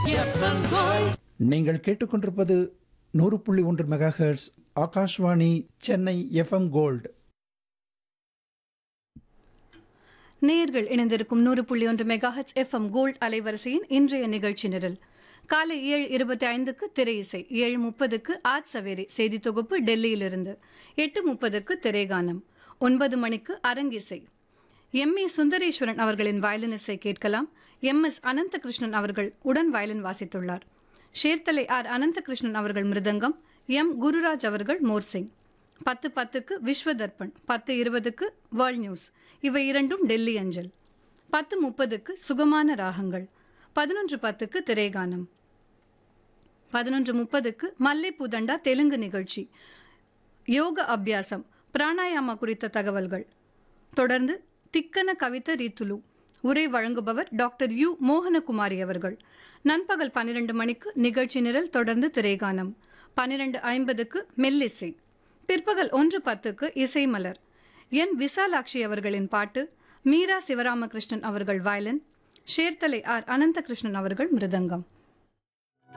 FM gold நீங்கள் கேட்டுக்கொண்டிருப்பது நூறு புள்ளி ஒன்று mega hertz Akashvani Chennai FM gold நேயர்கள் இணைந்திருக்கும் நூறு புள்ளி ஒன்று மெகாஹெட்ஸ் எஃப்எம் கோல்ட் அலைவரிசையின் இன்றைய நிகழ்ச்சி நிரல் காலை ஏழு இருபத்தி ஐந்துக்கு திரை இசை ஏழு முப்பதுக்கு ஆட் சவேரி செய்தி தொகுப்பு டெல்லியிலிருந்து எட்டு முப்பதுக்கு திரைகானம் ஒன்பது மணிக்கு அரங்கிசை எம் ஏ சுந்தரேஸ்வரன் அவர்களின் வயலின் இசை கேட்கலாம் எம் எஸ் அனந்தகிருஷ்ணன் அவர்கள் உடன் வயலின் வாசித்துள்ளார் ஷேர்தலை ஆர் அனந்தகிருஷ்ணன் அவர்கள் மிருதங்கம் எம் குருராஜ் அவர்கள் மோர்சிங் பத்து பத்துக்கு விஸ்வதர்பன் பத்து இருபதுக்கு வேர்ல்ட் நியூஸ் இவை இரண்டும் டெல்லி அஞ்சல் பத்து முப்பதுக்கு சுகமான ராகங்கள் பதினொன்று பத்துக்கு திரைகானம் பதினொன்று முப்பதுக்கு மல்லைப்பூதண்டா தெலுங்கு நிகழ்ச்சி யோக அபியாசம் பிராணாயாமா குறித்த தகவல்கள் தொடர்ந்து திக்கன கவித ரீத்துலு உரை வழங்குபவர் டாக்டர் யு மோகனகுமாரி அவர்கள் நண்பகல் பன்னிரண்டு மணிக்கு நிகழ்ச்சி நிரல் தொடர்ந்து திரைகானம் பன்னிரண்டு ஐம்பதுக்கு மெல்லிசை பிற்பகல் ஒன்று பத்துக்கு இசை மலர் என் விசாலாட்சி அவர்களின் பாட்டு மீரா சிவராமகிருஷ்ணன் அவர்கள் வயலின் ஷேர்தலை ஆர் அனந்தகிருஷ்ணன் அவர்கள் மிருதங்கம்